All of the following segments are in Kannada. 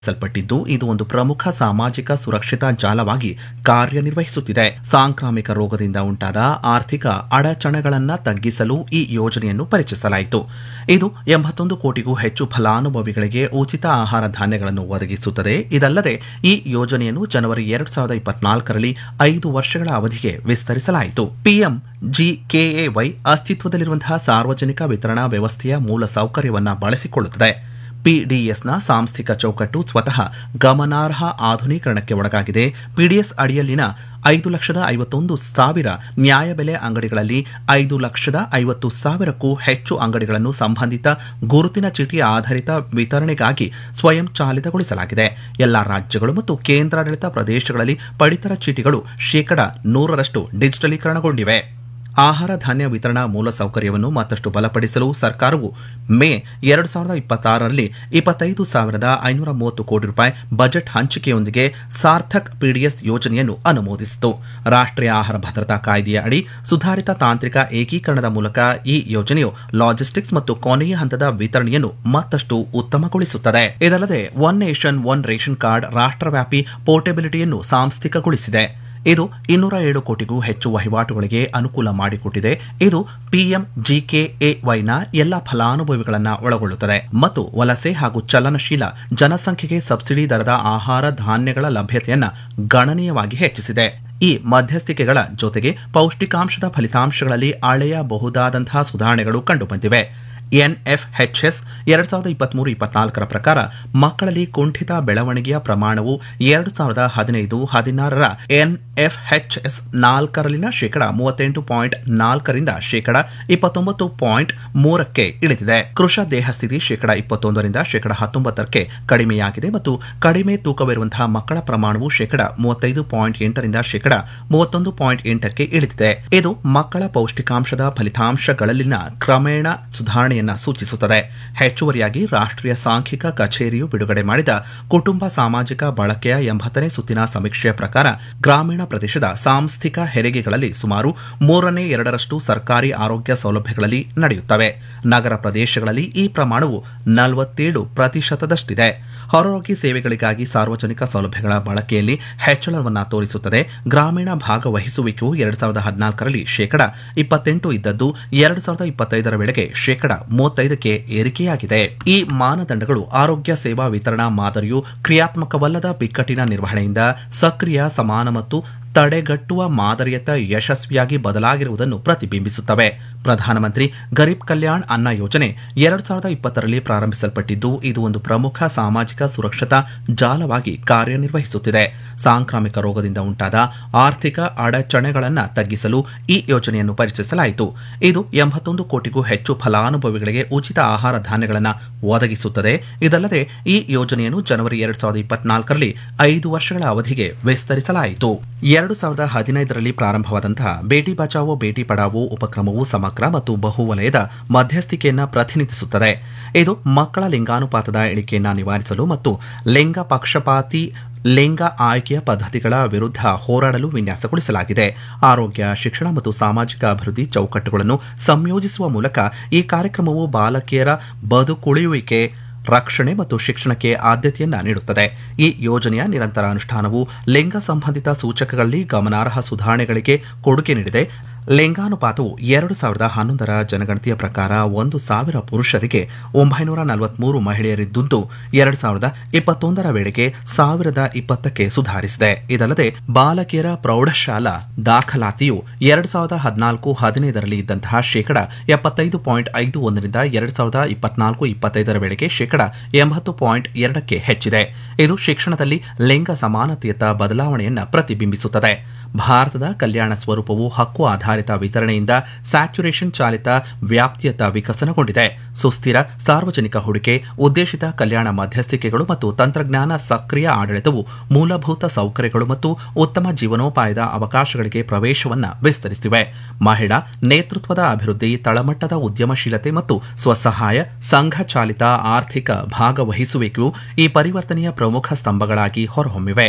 ಸಲ್ಪಟ್ಟಿದ್ದು ಇದು ಒಂದು ಪ್ರಮುಖ ಸಾಮಾಜಿಕ ಸುರಕ್ಷತಾ ಜಾಲವಾಗಿ ಕಾರ್ಯನಿರ್ವಹಿಸುತ್ತಿದೆ ಸಾಂಕ್ರಾಮಿಕ ರೋಗದಿಂದ ಉಂಟಾದ ಆರ್ಥಿಕ ಅಡಚಣೆಗಳನ್ನು ತಗ್ಗಿಸಲು ಈ ಯೋಜನೆಯನ್ನು ಪರಿಚಯಿಸಲಾಯಿತು ಇದು ಎಂಬತ್ತೊಂದು ಕೋಟಿಗೂ ಹೆಚ್ಚು ಫಲಾನುಭವಿಗಳಿಗೆ ಉಚಿತ ಆಹಾರ ಧಾನ್ಯಗಳನ್ನು ಒದಗಿಸುತ್ತದೆ ಇದಲ್ಲದೆ ಈ ಯೋಜನೆಯನ್ನು ಜನವರಿ ಎರಡು ಸಾವಿರದ ಇಪ್ಪತ್ನಾಲ್ಕರಲ್ಲಿ ಐದು ವರ್ಷಗಳ ಅವಧಿಗೆ ವಿಸ್ತರಿಸಲಾಯಿತು ಪಿಎಂ ಜಿಕೆಎವೈ ಅಸ್ತಿತ್ವದಲ್ಲಿರುವಂತಹ ಸಾರ್ವಜನಿಕ ವಿತರಣಾ ವ್ಯವಸ್ಥೆಯ ಮೂಲ ಸೌಕರ್ಯವನ್ನು ಬಳಸಿಕೊಳ್ಳುತ್ತದೆ ಪಿಡಿಎಸ್ನ ಸಾಂಸ್ಥಿಕ ಚೌಕಟ್ಟು ಸ್ವತಃ ಗಮನಾರ್ಹ ಆಧುನೀಕರಣಕ್ಕೆ ಒಳಗಾಗಿದೆ ಪಿಡಿಎಸ್ ಅಡಿಯಲ್ಲಿನ ಐದು ಲಕ್ಷದ ಐವತ್ತೊಂದು ಸಾವಿರ ನ್ಯಾಯಬೆಲೆ ಅಂಗಡಿಗಳಲ್ಲಿ ಐದು ಲಕ್ಷದ ಐವತ್ತು ಸಾವಿರಕ್ಕೂ ಹೆಚ್ಚು ಅಂಗಡಿಗಳನ್ನು ಸಂಬಂಧಿತ ಗುರುತಿನ ಚೀಟಿ ಆಧಾರಿತ ವಿತರಣೆಗಾಗಿ ಸ್ವಯಂ ಚಾಲಿತಗೊಳಿಸಲಾಗಿದೆ ಎಲ್ಲಾ ರಾಜ್ಯಗಳು ಮತ್ತು ಕೇಂದ್ರಾಡಳಿತ ಪ್ರದೇಶಗಳಲ್ಲಿ ಪಡಿತರ ಚೀಟಿಗಳು ಶೇಕಡ ನೂರರಷ್ಟು ಡಿಜಿಟಲೀಕರಣಗೊಂಡಿವೆ ಆಹಾರ ಧಾನ್ಯ ವಿತರಣಾ ಮೂಲಸೌಕರ್ಯವನ್ನು ಮತ್ತಷ್ಟು ಬಲಪಡಿಸಲು ಸರ್ಕಾರವು ಮೇ ಎರಡು ಸಾವಿರದ ಇಪ್ಪತ್ತಾರರಲ್ಲಿ ಇಪ್ಪತ್ತೈದು ಸಾವಿರದ ಐನೂರ ಮೂವತ್ತು ಕೋಟಿ ರೂಪಾಯಿ ಬಜೆಟ್ ಹಂಚಿಕೆಯೊಂದಿಗೆ ಸಾರ್ಥಕ್ ಪಿಡಿಎಸ್ ಯೋಜನೆಯನ್ನು ಅನುಮೋದಿಸಿತು ರಾಷ್ಟ್ರೀಯ ಆಹಾರ ಭದ್ರತಾ ಕಾಯ್ದೆಯ ಅಡಿ ಸುಧಾರಿತ ತಾಂತ್ರಿಕ ಏಕೀಕರಣದ ಮೂಲಕ ಈ ಯೋಜನೆಯು ಲಾಜಿಸ್ಟಿಕ್ಸ್ ಮತ್ತು ಕೊನೆಯ ಹಂತದ ವಿತರಣೆಯನ್ನು ಮತ್ತಷ್ಟು ಉತ್ತಮಗೊಳಿಸುತ್ತದೆ ಇದಲ್ಲದೆ one nation one ration card ರಾಷ್ಟ್ರವ್ಯಾಪಿ ಪೋರ್ಟೆಬಿಲಿಟಿಯನ್ನು ಸಾಂಸ್ಥಿಕಗೊಳಿಸಿದೆ ಇದು ಇನ್ನೂರ ಏಳು ಕೋಟಿಗೂ ಹೆಚ್ಚು ವಹಿವಾಟುಗಳಿಗೆ ಅನುಕೂಲ ಮಾಡಿಕೊಟ್ಟಿದೆ ಇದು ಪಿಎಂ ಜಿಕೆಎವೈನ ಎಲ್ಲ ಫಲಾನುಭವಿಗಳನ್ನು ಒಳಗೊಳ್ಳುತ್ತದೆ ಮತ್ತು ವಲಸೆ ಹಾಗೂ ಚಲನಶೀಲ ಜನಸಂಖ್ಯೆಗೆ ಸಬ್ಸಿಡಿ ದರದ ಆಹಾರ ಧಾನ್ಯಗಳ ಲಭ್ಯತೆಯನ್ನು ಗಣನೀಯವಾಗಿ ಹೆಚ್ಚಿಸಿದೆ ಈ ಮಧ್ಯಸ್ಥಿಕೆಗಳ ಜೊತೆಗೆ ಪೌಷ್ಟಿಕಾಂಶದ ಫಲಿತಾಂಶಗಳಲ್ಲಿ ಅಳೆಯಬಹುದಾದಂತಹ ಸುಧಾರಣೆಗಳು ಕಂಡುಬಂದಿವೆ ಎನ್ಎಫ್ಎಚ್ಎಸ್ ಎರಡ್ ಸಾವಿರದ ಇಪ್ಪತ್ಮೂರು ಇಪ್ಪತ್ನಾಲ್ಕರ ಪ್ರಕಾರ ಮಕ್ಕಳಲ್ಲಿ ಕುಂಠಿತ ಬೆಳವಣಿಗೆಯ ಪ್ರಮಾಣವು ಎರಡು ಸಾವಿರದ ಹದಿನೈದು ಹದಿನಾರರ ಎನ್ಎಫ್ಎಚ್ಎಸ್ ನಾಲ್ಕರಲ್ಲಿನ ಶೇಕಡ ಮೂವತ್ತೆಂಟು ಪಾಯಿಂಟ್ ನಾಲ್ಕರಿಂದ ಶೇಕಡ ಇಪ್ಪತ್ತೊಂಬತ್ತು ಪಾಯಿಂಟ್ ಮೂರಕ್ಕೆ ಇಳಿದಿದೆ ಕೃಷ ದೇಹಸ್ಥಿತಿ ಶೇಕಡ ಇಪ್ಪತ್ತೊಂದರಿಂದ ಶೇಕಡ ಹತ್ತೊಂಬತ್ತಕ್ಕೆ ಕಡಿಮೆಯಾಗಿದೆ ಮತ್ತು ಕಡಿಮೆ ತೂಕವಿರುವಂತಹ ಮಕ್ಕಳ ಪ್ರಮಾಣವು ಶೇಕಡ ಮೂವತ್ತೈದು ಪಾಯಿಂಟ್ ಎಂಟರಿಂದ ಶೇಕಡ ಮೂವತ್ತೊಂದು ಪಾಯಿಂಟ್ ಎಂಟಕ್ಕೆ ಇಳಿದಿದೆ ಇದು ಮಕ್ಕಳ ಪೌಷ್ಟಿಕಾಂಶದ ಫಲಿತಾಂಶಗಳಲ್ಲಿನ ಕ್ರಮೇಣ ಸುಧಾರಣೆಯನ್ನ ಸೂಚಿಸುತ್ತದೆ ಹೆಚ್ಚುವರಿಯಾಗಿ ರಾಷ್ಟ್ರೀಯ ಸಾಂಖ್ಯಿಕ ಕಚೇರಿಯು ಬಿಡುಗಡೆ ಮಾಡಿದ ಕುಟುಂಬ ಸಾಮಾಜಿಕ ಬಳಕೆಯ ಎಂಬತ್ತನೇ ಸುತ್ತಿನ ಸಮೀಕ್ಷೆಯ ಪ್ರಕಾರ ಗ್ರಾಮೀಣ ಪ್ರದೇಶದ ಸಾಂಸ್ಥಿಕ ಹೆರಿಗೆಗಳಲ್ಲಿ ಸುಮಾರು ಮೂರನೇ ಎರಡರಷ್ಟು ಸರ್ಕಾರಿ ಆರೋಗ್ಯ ಸೌಲಭ್ಯಗಳಲ್ಲಿ ನಡೆಯುತ್ತವೆ ನಗರ ಪ್ರದೇಶಗಳಲ್ಲಿ ಈ ಪ್ರಮಾಣವು ನಲವತ್ತೇಳು ಪ್ರತಿಶತದಷ್ಟಿದೆ ಹೊರರೋಗಿ ಸೇವೆಗಳಿಗಾಗಿ ಸಾರ್ವಜನಿಕ ಸೌಲಭ್ಯಗಳ ಬಳಕೆಯಲ್ಲಿ ಹೆಚ್ಚಳವನ್ನು ತೋರಿಸುತ್ತದೆ ಗ್ರಾಮೀಣ ಭಾಗವಹಿಸುವಿಕೆಯು ಎರಡು ಸಾವಿರದ ಹದಿನಾಲ್ಕರಲ್ಲಿ ಶೇಕಡ ಇಪ್ಪತ್ತೆಂಟು ಇದ್ದದ್ದು ಎರಡು ಸಾವಿರದ ಇಪ್ಪತ್ತೈದರ ವೇಳೆಗೆ ಶೇಕಡ ಮೂವತ್ತೈದಕ್ಕೆ ಏರಿಕೆಯಾಗಿದೆ ಈ ಮಾನದಂಡಗಳು ಆರೋಗ್ಯ ಸೇವಾ ವಿತರಣಾ ಮಾದರಿಯು ಕ್ರಿಯಾತ್ಮಕವಲ್ಲದ ಬಿಕ್ಕಟ್ಟಿನ ನಿರ್ವಹಣೆಯಿಂದ ಸಕ್ರಿಯ ಸಮಾನ ಮತ್ತು ತಡೆಗಟ್ಟುವ ಮಾದರಿಯತ್ತ ಯಶಸ್ವಿಯಾಗಿ ಬದಲಾಗಿರುವುದನ್ನು ಪ್ರತಿಬಿಂಬಿಸುತ್ತವೆ ಪ್ರಧಾನಮಂತ್ರಿ ಗರೀಬ್ ಕಲ್ಯಾಣ್ ಅನ್ನ ಯೋಜನೆ ಎರಡ್ ಸಾವಿರದ ಇಪ್ಪತ್ತರಲ್ಲಿ ಪ್ರಾರಂಭಿಸಲ್ಪಟ್ಟಿದ್ದು ಇದು ಒಂದು ಪ್ರಮುಖ ಸಾಮಾಜಿಕ ಸುರಕ್ಷತಾ ಜಾಲವಾಗಿ ಕಾರ್ಯನಿರ್ವಹಿಸುತ್ತಿದೆ ಸಾಂಕ್ರಾಮಿಕ ರೋಗದಿಂದ ಉಂಟಾದ ಆರ್ಥಿಕ ಅಡಚಣೆಗಳನ್ನು ತಗ್ಗಿಸಲು ಈ ಯೋಜನೆಯನ್ನು ಪರಿಚಯಿಸಲಾಯಿತು ಇದು ಎಂಬತ್ತೊಂದು ಕೋಟಿಗೂ ಹೆಚ್ಚು ಫಲಾನುಭವಿಗಳಿಗೆ ಉಚಿತ ಆಹಾರ ಧಾನ್ಯಗಳನ್ನು ಒದಗಿಸುತ್ತದೆ ಇದಲ್ಲದೆ ಈ ಯೋಜನೆಯನ್ನು ಜನವರಿ ಎರಡ್ ಸಾವಿರದ ಇಪ್ಪತ್ನಾಲ್ಕರಲ್ಲಿ ಐದು ವರ್ಷಗಳ ಅವಧಿಗೆ ವಿಸ್ತರಿಸಲಾಯಿತು ಎರಡು ಸಾವಿರದ ಹದಿನೈದರಲ್ಲಿ ಪ್ರಾರಂಭವಾದಂತಹ ಬೇಟಿ ಬಚಾವೋ ಬೇಟಿ ಪಡಾವೋ ಉಪಕ್ರಮವು ಸಮಗ್ರ ಮತ್ತು ಬಹುವಲಯದ ಮಧ್ಯಸ್ಥಿಕೆಯನ್ನು ಪ್ರತಿನಿಧಿಸುತ್ತದೆ ಇದು ಮಕ್ಕಳ ಲಿಂಗಾನುಪಾತದ ಇಳಿಕೆಯನ್ನು ನಿವಾರಿಸಲು ಮತ್ತು ಲಿಂಗ ಪಕ್ಷಪಾತಿ ಲಿಂಗ ಆಯ್ಕೆಯ ಪದ್ಧತಿಗಳ ವಿರುದ್ಧ ಹೋರಾಡಲು ವಿನ್ಯಾಸಗೊಳಿಸಲಾಗಿದೆ ಆರೋಗ್ಯ ಶಿಕ್ಷಣ ಮತ್ತು ಸಾಮಾಜಿಕ ಅಭಿವೃದ್ಧಿ ಚೌಕಟ್ಟುಗಳನ್ನು ಸಂಯೋಜಿಸುವ ಮೂಲಕ ಈ ಕಾರ್ಯಕ್ರಮವು ಬಾಲಕಿಯರ ಬದುಕುಳಿಯುವಿಕೆ ರಕ್ಷಣೆ ಮತ್ತು ಶಿಕ್ಷಣಕ್ಕೆ ಆದ್ಯತೆಯನ್ನ ನೀಡುತ್ತದೆ ಈ ಯೋಜನೆಯ ನಿರಂತರ ಅನುಷ್ಠಾನವು ಲಿಂಗ ಸಂಬಂಧಿತ ಸೂಚಕಗಳಲ್ಲಿ ಗಮನಾರ್ಹ ಸುಧಾರಣೆಗಳಿಗೆ ಕೊಡುಗೆ ನೀಡಿದೆ ಲಿಂಗಾನುಪಾತವು ಎರಡು ಸಾವಿರದ ಹನ್ನೊಂದರ ಜನಗಣತಿಯ ಪ್ರಕಾರ ಒಂದು ಸಾವಿರ ಪುರುಷರಿಗೆ ಒಂಬೈನೂರ ನಲವತ್ಮೂರು ಮಹಿಳೆಯರಿದ್ದುದ್ದು ಎರಡು ಸಾವಿರದ ಇಪ್ಪತ್ತೊಂದರ ವೇಳೆಗೆ ಸಾವಿರದ ಇಪ್ಪತ್ತಕ್ಕೆ ಸುಧಾರಿಸಿದೆ ಇದಲ್ಲದೆ ಬಾಲಕಿಯರ ಪ್ರೌಢಶಾಲಾ ದಾಖಲಾತಿಯು ಎರಡು ಸಾವಿರದ ಹದಿನಾಲ್ಕು ಹದಿನೈದರಲ್ಲಿ ಇದ್ದಂತಹ ಶೇಕಡ ಎಪ್ಪತ್ತೈದು ಪಾಯಿಂಟ್ ಐದು ಒಂದರಿಂದ ಎರಡು ಸಾವಿರದ ಇಪ್ಪತ್ನಾಲ್ಕು ಇಪ್ಪತ್ತೈದರ ವೇಳೆಗೆ ಶೇಕಡ ಎಂಬತ್ತು ಪಾಯಿಂಟ್ ಎರಡಕ್ಕೆ ಹೆಚ್ಚಿದೆ ಇದು ಶಿಕ್ಷಣದಲ್ಲಿ ಲಿಂಗ ಸಮಾನತೆಯತ್ತ ಬದಲಾವಣೆಯನ್ನು ಪ್ರತಿಬಿಂಬಿಸುತ್ತದೆ ಭಾರತದ ಕಲ್ಯಾಣ ಸ್ವರೂಪವು ಹಕ್ಕು ಆಧಾರಿತ ವಿತರಣೆಯಿಂದ ಸ್ಯಾಚುರೇಷನ್ ಚಾಲಿತ ವ್ಯಾಪ್ತಿಯತ್ತ ವಿಕಸನಗೊಂಡಿದೆ ಸುಸ್ಥಿರ ಸಾರ್ವಜನಿಕ ಹೂಡಿಕೆ ಉದ್ದೇಶಿತ ಕಲ್ಯಾಣ ಮಧ್ಯಸ್ಥಿಕೆಗಳು ಮತ್ತು ತಂತ್ರಜ್ಞಾನ ಸಕ್ರಿಯ ಆಡಳಿತವು ಮೂಲಭೂತ ಸೌಕರ್ಯಗಳು ಮತ್ತು ಉತ್ತಮ ಜೀವನೋಪಾಯದ ಅವಕಾಶಗಳಿಗೆ ಪ್ರವೇಶವನ್ನು ವಿಸ್ತರಿಸಿವೆ ಮಹಿಳಾ ನೇತೃತ್ವದ ಅಭಿವೃದ್ಧಿ ತಳಮಟ್ಟದ ಉದ್ಯಮಶೀಲತೆ ಮತ್ತು ಸ್ವಸಹಾಯ ಸಂಘ ಚಾಲಿತ ಆರ್ಥಿಕ ಭಾಗವಹಿಸುವಿಕೆಯು ಈ ಪರಿವರ್ತನೆಯ ಪ್ರಮುಖ ಸ್ತಂಭಗಳಾಗಿ ಹೊರಹೊಮ್ಮಿವೆ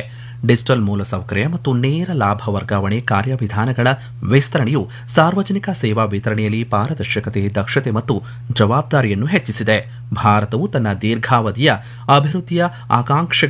ಡಿಜಿಟಲ್ ಮೂಲಸೌಕರ್ಯ ಮತ್ತು ನೇರ ಲಾಭ ವರ್ಗಾವಣೆ ಕಾರ್ಯವಿಧಾನಗಳ ವಿಸ್ತರಣೆಯು ಸಾರ್ವಜನಿಕ ಸೇವಾ ವಿತರಣೆಯಲ್ಲಿ ಪಾರದರ್ಶಕತೆ ದಕ್ಷತೆ ಮತ್ತು ಜವಾಬ್ದಾರಿಯನ್ನು ಹೆಚ್ಚಿಸಿದೆ ಭಾರತವು ತನ್ನ ದೀರ್ಘಾವಧಿಯ ಅಭಿವೃದ್ಧಿಯ ಆಕಾಂಕ್ಷೆ